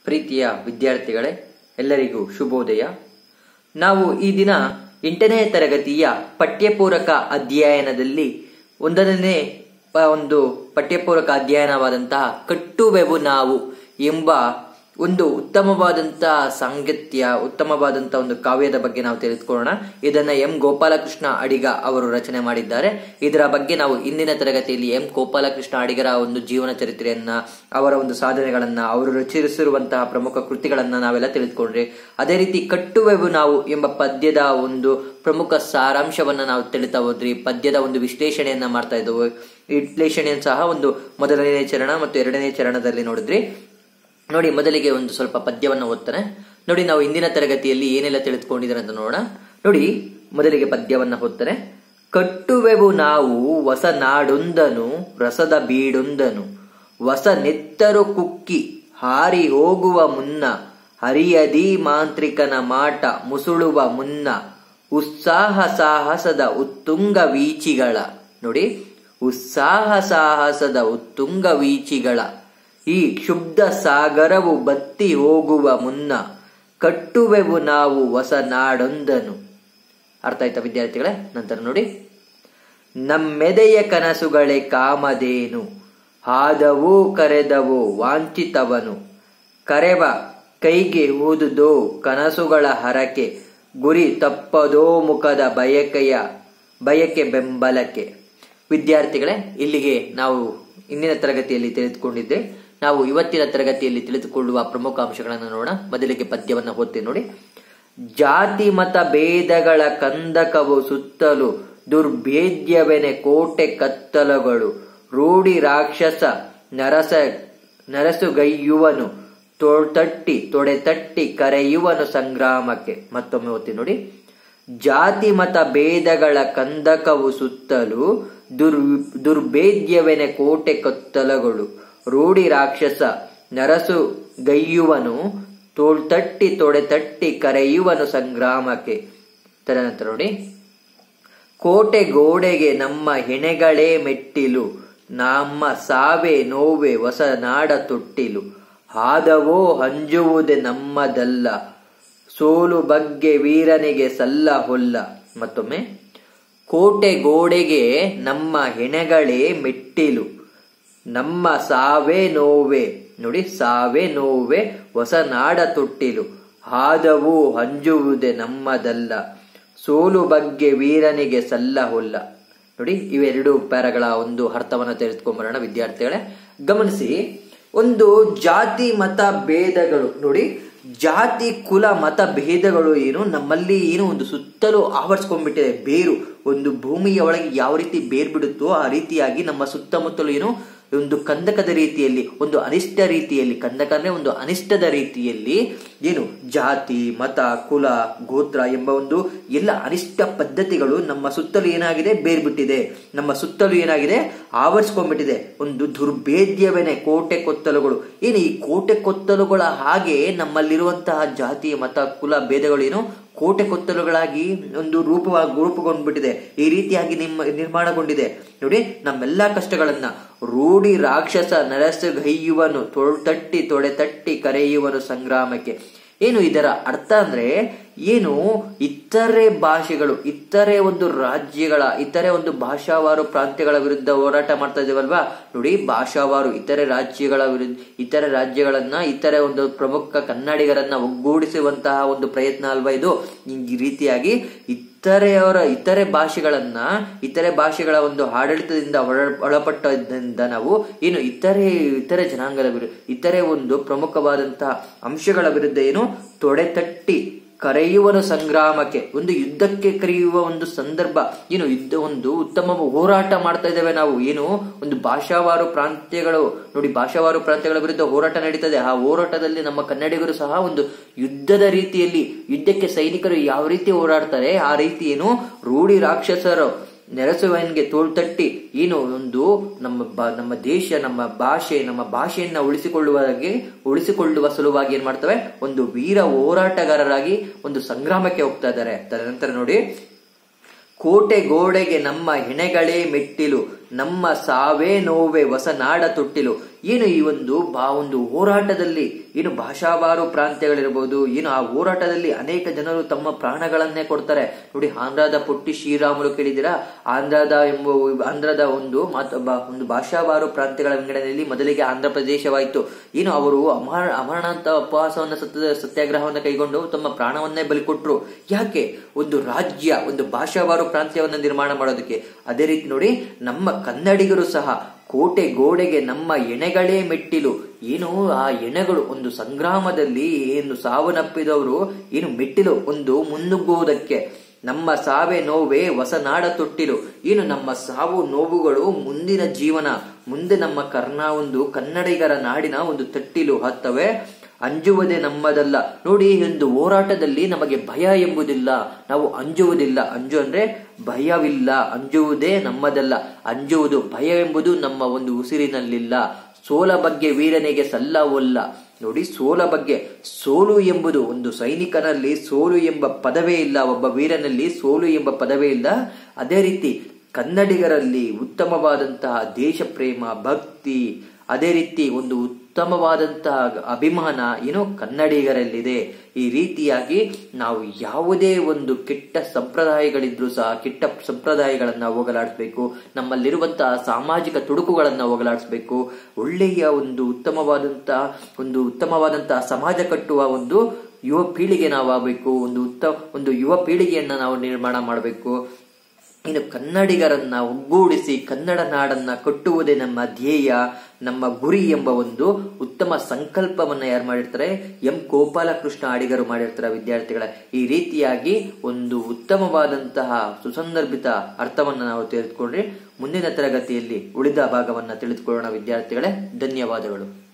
ಪ್ರೀತಿಯ ವಿದ್ಯಾರ್ಥಿಗಳೇ ಎಲ್ಲರಿಗೂ ಶುಭೋದಯ ನಾವು ಈ ದಿನ ಎಂಟನೇ ತರಗತಿಯ ಪಠ್ಯಪೂರಕ ಅಧ್ಯಯನದಲ್ಲಿ ಒಂದನೇ ಪ- ಒಂದು ಪಠ್ಯಪೂರಕ ಅಧ್ಯಯನವಾದಂತಹ ಕಟ್ಟುವೆವು ನಾವು ಎಂಬ ಒಂದು ಉತ್ತಮವಾದಂತಹ ಸಾಂಗತ್ಯ ಉತ್ತಮವಾದಂತಹ ಒಂದು ಕಾವ್ಯದ ಬಗ್ಗೆ ನಾವು ತಿಳಿದುಕೊಳ್ಳೋಣ ಇದನ್ನ ಎಂ ಗೋಪಾಲಕೃಷ್ಣ ಅಡಿಗ ಅವರು ರಚನೆ ಮಾಡಿದ್ದಾರೆ ಇದರ ಬಗ್ಗೆ ನಾವು ಇಂದಿನ ತರಗತಿಯಲ್ಲಿ ಎಂ ಗೋಪಾಲಕೃಷ್ಣ ಅಡಿಗರ ಒಂದು ಜೀವನ ಚರಿತ್ರೆಯನ್ನ ಅವರ ಒಂದು ಸಾಧನೆಗಳನ್ನ ಅವರು ರಚಿಸಿರುವಂತಹ ಪ್ರಮುಖ ಕೃತಿಗಳನ್ನ ನಾವೆಲ್ಲ ತಿಳಿದುಕೊಂಡ್ರಿ ಅದೇ ರೀತಿ ಕಟ್ಟುವೆವು ನಾವು ಎಂಬ ಪದ್ಯದ ಒಂದು ಪ್ರಮುಖ ಸಾರಾಂಶವನ್ನ ನಾವು ತಿಳಿತಾ ಹೋದ್ರಿ ಪದ್ಯದ ಒಂದು ವಿಶ್ಲೇಷಣೆಯನ್ನ ಮಾಡ್ತಾ ಇದ್ದವು ಈ ವಿಶ್ಲೇಷಣೆಯನ್ನು ಸಹ ಒಂದು ಮೊದಲನೇ ಚರಣ ಮತ್ತು ಎರಡನೇ ಚರಣದಲ್ಲಿ ನೋಡಿದ್ರಿ ನೋಡಿ ಮೊದಲಿಗೆ ಒಂದು ಸ್ವಲ್ಪ ಪದ್ಯವನ್ನು ಓದ್ತಾನೆ ನೋಡಿ ನಾವು ಇಂದಿನ ತರಗತಿಯಲ್ಲಿ ಏನೆಲ್ಲ ತಿಳಿದುಕೊಂಡಿದ್ದಾರೆ ಅಂತ ನೋಡೋಣ ನೋಡಿ ಮೊದಲಿಗೆ ಪದ್ಯವನ್ನ ಓದ್ತಾನೆ ಕಟ್ಟುವೆವು ನಾವು ಹೊಸ ನಾಡೊಂದನು ರಸದ ಬೀಡೊಂದನು ಹೊಸ ನೆತ್ತರು ಕುಕ್ಕಿ ಹಾರಿ ಹೋಗುವ ಮುನ್ನ ಹರಿಯದಿ ಮಾಂತ್ರಿಕನ ಮಾಟ ಮುಸುಳುವ ಮುನ್ನ ಉತ್ಸಾಹ ಸಾಹಸದ ಉತ್ತುಂಗ ವೀಚಿಗಳ ನೋಡಿ ಉತ್ಸಾಹ ಸಾಹಸದ ಉತ್ತುಂಗ ವೀಚಿಗಳ ಈ ಕ್ಷುಬ್ಧ ಸಾಗರವು ಬತ್ತಿ ಹೋಗುವ ಮುನ್ನ ಕಟ್ಟುವೆವು ನಾವು ಹೊಸ ನಾಡೊಂದನು ಅರ್ಥ ಆಯ್ತಾ ವಿದ್ಯಾರ್ಥಿಗಳೇ ನಂತರ ನೋಡಿ ನಮ್ಮೆದೆಯ ಕನಸುಗಳೇ ಕಾಮದೇನು ಹಾದವೋ ಕರೆದವೋ ವಾಂಚಿತವನು ಕರೆವ ಕೈಗೆ ಊದುದೋ ಕನಸುಗಳ ಹರಕೆ ಗುರಿ ತಪ್ಪದೋ ಮುಖದ ಬಯಕೆಯ ಬಯಕೆ ಬೆಂಬಲಕ್ಕೆ ವಿದ್ಯಾರ್ಥಿಗಳೇ ಇಲ್ಲಿಗೆ ನಾವು ಇಂದಿನ ತರಗತಿಯಲ್ಲಿ ತಿಳಿದುಕೊಂಡಿದ್ದೆ ನಾವು ಇವತ್ತಿನ ತರಗತಿಯಲ್ಲಿ ತಿಳಿದುಕೊಳ್ಳುವ ಪ್ರಮುಖ ಅಂಶಗಳನ್ನು ನೋಡೋಣ ಮೊದಲಿಗೆ ಪದ್ಯವನ್ನು ಓದ್ತೀನಿ ನೋಡಿ ಜಾತಿ ಮತ ಭೇದಗಳ ಕಂದಕವು ಸುತ್ತಲೂ ದುರ್ಭೇದ್ಯವೆನೆ ಕೋಟೆ ಕತ್ತಲಗಳು ರೂಢಿ ರಾಕ್ಷಸ ನರಸ ನರಸುಗೈಯುವನು ತಟ್ಟಿ ತೊಡೆ ತಟ್ಟಿ ಕರೆಯುವನು ಸಂಗ್ರಾಮಕ್ಕೆ ಮತ್ತೊಮ್ಮೆ ಓದ್ತೀನಿ ನೋಡಿ ಜಾತಿ ಮತ ಭೇದಗಳ ಕಂದಕವು ಸುತ್ತಲೂ ದುರ್ ದುರ್ಭೇದ್ಯವೆನೆ ಕೋಟೆ ಕತ್ತಲಗಳು ರೂಢಿ ರಾಕ್ಷಸ ನರಸು ಗೈಯುವನು ತೋಳ್ತಟ್ಟಿ ತೊಡೆ ತಟ್ಟಿ ಕರೆಯುವನು ಸಂಗ್ರಾಮಕ್ಕೆ ತದನಂತರ ನೋಡಿ ಕೋಟೆ ಗೋಡೆಗೆ ನಮ್ಮ ಹೆಣೆಗಳೇ ಮೆಟ್ಟಿಲು ನಮ್ಮ ಸಾವೆ ನೋವೆ ಹೊಸ ನಾಡ ತೊಟ್ಟಿಲು ಹಾದವೋ ಹಂಜುವುದೇ ನಮ್ಮದಲ್ಲ ಸೋಲು ಬಗ್ಗೆ ವೀರನಿಗೆ ಸಲ್ಲ ಹೊಲ್ಲ ಮತ್ತೊಮ್ಮೆ ಕೋಟೆ ಗೋಡೆಗೆ ನಮ್ಮ ಹೆಣೆಗಳೇ ಮೆಟ್ಟಿಲು ನಮ್ಮ ಸಾವೇ ನೋವೆ ನೋಡಿ ಸಾವೇ ನೋವೆ ಹೊಸ ನಾಡ ತೊಟ್ಟಿಲು ಹಾದವು ಹಂಜುವುದೇ ನಮ್ಮದಲ್ಲ ಸೋಲು ಬಗ್ಗೆ ವೀರನಿಗೆ ಸಲ್ಲ ಹೊಲ್ಲ ನೋಡಿ ಇವೆರಡು ಪ್ಯಾರಗಳ ಒಂದು ಅರ್ಥವನ್ನು ತೆಗೆದುಕೊಂಬರೋಣ ವಿದ್ಯಾರ್ಥಿಗಳೇ ಗಮನಿಸಿ ಒಂದು ಜಾತಿ ಮತ ಭೇದಗಳು ನೋಡಿ ಜಾತಿ ಕುಲ ಮತ ಭೇದಗಳು ಏನು ನಮ್ಮಲ್ಲಿ ಏನು ಒಂದು ಸುತ್ತಲೂ ಆವರಿಸ್ಕೊಂಡ್ಬಿಟ್ಟಿದೆ ಬೇರು ಒಂದು ಭೂಮಿಯ ಒಳಗೆ ಯಾವ ರೀತಿ ಬೇರ್ ಬಿಡುತ್ತೋ ಆ ರೀತಿಯಾಗಿ ನಮ್ಮ ಸುತ್ತಮುತ್ತಲು ಏನು ಒಂದು ಕಂದಕದ ರೀತಿಯಲ್ಲಿ ಒಂದು ಅನಿಷ್ಟ ರೀತಿಯಲ್ಲಿ ಕಂದಕ ಅಂದ್ರೆ ಒಂದು ಅನಿಷ್ಟದ ರೀತಿಯಲ್ಲಿ ಏನು ಜಾತಿ ಮತ ಕುಲ ಗೋತ್ರ ಎಂಬ ಒಂದು ಎಲ್ಲ ಅನಿಷ್ಟ ಪದ್ಧತಿಗಳು ನಮ್ಮ ಸುತ್ತಲೂ ಏನಾಗಿದೆ ಬೇರ್ಬಿಟ್ಟಿದೆ ನಮ್ಮ ಸುತ್ತಲೂ ಏನಾಗಿದೆ ಆವರಿಸ್ಕೊಂಡ್ಬಿಟ್ಟಿದೆ ಒಂದು ದುರ್ಭೇದ್ಯವೇನೆ ಕೋಟೆ ಕೊತ್ತಲುಗಳು ಏನು ಈ ಕೋಟೆ ಕೊತ್ತಲುಗಳ ಹಾಗೆ ನಮ್ಮಲ್ಲಿರುವಂತಹ ಜಾತಿ ಮತ ಕುಲ ಭೇದಗಳು ಏನು ಕೋಟೆ ಕೊತ್ತಲುಗಳಾಗಿ ಒಂದು ರೂಪವಾಗಿ ರೂಪುಗೊಂಡ್ಬಿಟ್ಟಿದೆ ಈ ರೀತಿಯಾಗಿ ನಿಮ್ಮ ನಿರ್ಮಾಣಗೊಂಡಿದೆ ನೋಡಿ ನಮ್ಮೆಲ್ಲಾ ಕಷ್ಟಗಳನ್ನ ರೂಢಿ ರಾಕ್ಷಸ ನರಸಗೈಯುವನು ತಟ್ಟಿ ತೊಡೆ ತಟ್ಟಿ ಕರೆಯುವನು ಸಂಗ್ರಾಮಕ್ಕೆ ಏನು ಇದರ ಅರ್ಥ ಅಂದ್ರೆ ಏನು ಇತರೆ ಭಾಷೆಗಳು ಇತರೆ ಒಂದು ರಾಜ್ಯಗಳ ಇತರೆ ಒಂದು ಭಾಷಾವಾರು ಪ್ರಾಂತ್ಯಗಳ ವಿರುದ್ಧ ಹೋರಾಟ ಮಾಡ್ತಾ ಇದೀವಲ್ವಾ ನೋಡಿ ಭಾಷಾವಾರು ಇತರೆ ರಾಜ್ಯಗಳ ವಿರುದ್ಧ ಇತರೆ ರಾಜ್ಯಗಳನ್ನ ಇತರೆ ಒಂದು ಪ್ರಮುಖ ಕನ್ನಡಿಗರನ್ನ ಒಗ್ಗೂಡಿಸುವಂತಹ ಒಂದು ಪ್ರಯತ್ನ ಅಲ್ವಾ ಇದು ಈ ರೀತಿಯಾಗಿ ಇತರೆಯವರ ಇತರೆ ಭಾಷೆಗಳನ್ನ ಇತರೆ ಭಾಷೆಗಳ ಒಂದು ಆಡಳಿತದಿಂದ ಒಳ ಒಳಪಟ್ಟದಿಂದ ನಾವು ಏನು ಇತರೆ ಇತರೆ ಜನಾಂಗದ ವಿರುದ್ಧ ಇತರೆ ಒಂದು ಪ್ರಮುಖವಾದಂತಹ ಅಂಶಗಳ ವಿರುದ್ಧ ಏನು ತೊಡೆ ತಟ್ಟಿ ಕರೆಯುವನು ಸಂಗ್ರಾಮಕ್ಕೆ ಒಂದು ಯುದ್ಧಕ್ಕೆ ಕರೆಯುವ ಒಂದು ಸಂದರ್ಭ ಏನು ಯುದ್ಧ ಒಂದು ಉತ್ತಮ ಹೋರಾಟ ಮಾಡ್ತಾ ಇದ್ದೇವೆ ನಾವು ಏನು ಒಂದು ಭಾಷಾವಾರು ಪ್ರಾಂತ್ಯಗಳು ನೋಡಿ ಭಾಷಾವಾರು ಪ್ರಾಂತ್ಯಗಳ ವಿರುದ್ಧ ಹೋರಾಟ ನಡೀತದೆ ಆ ಹೋರಾಟದಲ್ಲಿ ನಮ್ಮ ಕನ್ನಡಿಗರು ಸಹ ಒಂದು ಯುದ್ಧದ ರೀತಿಯಲ್ಲಿ ಯುದ್ಧಕ್ಕೆ ಸೈನಿಕರು ಯಾವ ರೀತಿ ಹೋರಾಡ್ತಾರೆ ಆ ರೀತಿ ಏನು ರೂಢಿ ರಾಕ್ಷಸರು ನೆರೆಸುವನಿಗೆ ತೋಳ್ತಟ್ಟಿ ಏನು ಒಂದು ನಮ್ಮ ಬ- ನಮ್ಮ ದೇಶ ನಮ್ಮ ಭಾಷೆ ನಮ್ಮ ಭಾಷೆಯನ್ನ ಉಳಿಸಿಕೊಳ್ಳುವಾಗೆ ಉಳಿಸಿಕೊಳ್ಳುವ ಸಲುವಾಗಿ ಏನ್ ಮಾಡ್ತವೆ ಒಂದು ವೀರ ಹೋರಾಟಗಾರರಾಗಿ ಒಂದು ಸಂಗ್ರಾಮಕ್ಕೆ ಹೋಗ್ತಾ ಇದ್ದಾರೆ ತದನಂತರ ನೋಡಿ ಕೋಟೆ ಗೋಡೆಗೆ ನಮ್ಮ ಹೆಣೆಗಳೇ ಮೆಟ್ಟಿಲು ನಮ್ಮ ಸಾವೇ ನೋವೆ ಹೊಸ ನಾಡ ತೊಟ್ಟಿಲು ಏನು ಈ ಒಂದು ಬಾ ಒಂದು ಹೋರಾಟದಲ್ಲಿ ಏನು ಭಾಷಾವಾರು ಪ್ರಾಂತ್ಯಗಳಿರ್ಬೋದು ಏನು ಆ ಹೋರಾಟದಲ್ಲಿ ಅನೇಕ ಜನರು ತಮ್ಮ ಪ್ರಾಣಗಳನ್ನೇ ಕೊಡ್ತಾರೆ ನೋಡಿ ಆಂಧ್ರದ ಪುಟ್ಟಿ ಶ್ರೀರಾಮುಲು ಕೇಳಿದಿರಾ ಆಂಧ್ರದ ಎಂಬ ಆಂಧ್ರದ ಒಂದು ಮಾತು ಬಾ- ಒಂದು ಭಾಷಾವಾರು ಪ್ರಾಂತ್ಯಗಳ ವಿಂಗಡಣೆಯಲ್ಲಿ ಮೊದಲಿಗೆ ಆಂಧ್ರ ಪ್ರದೇಶವಾಯಿತು ಏನು ಅವರು ಅಮರ ಅಮರನಾಥ ಉಪವಾಸವನ್ನ ಸತ್ಯ ಸತ್ಯಾಗ್ರಹವನ್ನು ಕೈಗೊಂಡು ತಮ್ಮ ಪ್ರಾಣವನ್ನೇ ಬಲಿಕೊಟ್ರು ಯಾಕೆ ಒಂದು ರಾಜ್ಯ ಒಂದು ಭಾಷಾವಾರು ಪ್ರಾಂತ್ಯವನ್ನ ನಿರ್ಮಾಣ ಮಾಡೋದಕ್ಕೆ ಅದೇ ರೀತಿ ನೋಡಿ ನಮ್ಮ ಕನ್ನಡಿಗರು ಸಹ ಕೋಟೆ ಗೋಡೆಗೆ ನಮ್ಮ ಎಣೆಗಳೇ ಮೆಟ್ಟಿಲು ಏನು ಆ ಎಣೆಗಳು ಒಂದು ಸಂಗ್ರಾಮದಲ್ಲಿ ಏನು ಸಾವನ್ನಪ್ಪಿದವರು ಏನು ಮೆಟ್ಟಿಲು ಒಂದು ಮುನ್ನುಗ್ಗುವುದಕ್ಕೆ ನಮ್ಮ ಸಾವೇ ನೋವೇ ಹೊಸನಾಡ ತೊಟ್ಟಿಲು ಏನು ನಮ್ಮ ಸಾವು ನೋವುಗಳು ಮುಂದಿನ ಜೀವನ ಮುಂದೆ ನಮ್ಮ ಕರ್ನಾ ಒಂದು ಕನ್ನಡಿಗರ ನಾಡಿನ ಒಂದು ತಟ್ಟಿಲು ಹತ್ತವೆ ಅಂಜುವುದೇ ನಮ್ಮದಲ್ಲ ನೋಡಿ ಈ ಒಂದು ಹೋರಾಟದಲ್ಲಿ ನಮಗೆ ಭಯ ಎಂಬುದಿಲ್ಲ ನಾವು ಅಂಜುವುದಿಲ್ಲ ಅಂಜು ಅಂದ್ರೆ ಭಯವಿಲ್ಲ ಅಂಜುವುದೇ ನಮ್ಮದಲ್ಲ ಅಂಜುವುದು ಭಯ ಎಂಬುದು ನಮ್ಮ ಒಂದು ಉಸಿರಿನಲ್ಲಿಲ್ಲ ಸೋಲ ಬಗ್ಗೆ ವೀರನಿಗೆ ಸಲ್ಲವಲ್ಲ ನೋಡಿ ಸೋಲ ಬಗ್ಗೆ ಸೋಲು ಎಂಬುದು ಒಂದು ಸೈನಿಕನಲ್ಲಿ ಸೋಲು ಎಂಬ ಪದವೇ ಇಲ್ಲ ಒಬ್ಬ ವೀರನಲ್ಲಿ ಸೋಲು ಎಂಬ ಪದವೇ ಇಲ್ಲ ಅದೇ ರೀತಿ ಕನ್ನಡಿಗರಲ್ಲಿ ಉತ್ತಮವಾದಂತಹ ದೇಶ ಪ್ರೇಮ ಭಕ್ತಿ ಅದೇ ರೀತಿ ಒಂದು ಉತ್ತಮವಾದಂತಹ ಅಭಿಮಾನ ಏನೋ ಕನ್ನಡಿಗರಲ್ಲಿದೆ ಈ ರೀತಿಯಾಗಿ ನಾವು ಯಾವುದೇ ಒಂದು ಕೆಟ್ಟ ಸಂಪ್ರದಾಯಗಳಿದ್ರೂ ಸಹ ಕೆಟ್ಟ ಸಂಪ್ರದಾಯಗಳನ್ನ ಹೋಗಲಾಡಿಸ್ಬೇಕು ನಮ್ಮಲ್ಲಿರುವಂತಹ ಸಾಮಾಜಿಕ ತುಡುಕುಗಳನ್ನ ಹೋಗಲಾಡಿಸ್ಬೇಕು ಒಳ್ಳೆಯ ಒಂದು ಉತ್ತಮವಾದಂತಹ ಒಂದು ಉತ್ತಮವಾದಂತಹ ಸಮಾಜ ಕಟ್ಟುವ ಒಂದು ಯುವ ಪೀಳಿಗೆ ನಾವು ಆಗಬೇಕು ಒಂದು ಉತ್ತ ಒಂದು ಯುವ ಪೀಳಿಗೆಯನ್ನ ನಾವು ನಿರ್ಮಾಣ ಮಾಡಬೇಕು ಇನ್ನು ಕನ್ನಡಿಗರನ್ನ ಒಗ್ಗೂಡಿಸಿ ಕನ್ನಡ ನಾಡನ್ನ ಕಟ್ಟುವುದೇ ನಮ್ಮ ಧ್ಯೇಯ ನಮ್ಮ ಗುರಿ ಎಂಬ ಒಂದು ಉತ್ತಮ ಸಂಕಲ್ಪವನ್ನ ಯಾರು ಮಾಡಿರ್ತಾರೆ ಎಂ ಗೋಪಾಲಕೃಷ್ಣ ಅಡಿಗರು ಮಾಡಿರ್ತಾರೆ ವಿದ್ಯಾರ್ಥಿಗಳ ಈ ರೀತಿಯಾಗಿ ಒಂದು ಉತ್ತಮವಾದಂತಹ ಸುಸಂದರ್ಭಿತ ಅರ್ಥವನ್ನ ನಾವು ತಿಳಿದುಕೊಂಡ್ರೆ ಮುಂದಿನ ತರಗತಿಯಲ್ಲಿ ಉಳಿದ ಭಾಗವನ್ನ ತಿಳಿದುಕೊಳ್ಳೋಣ ವಿದ್ಯಾರ್ಥಿಗಳೇ ಧನ್ಯವಾದಗಳು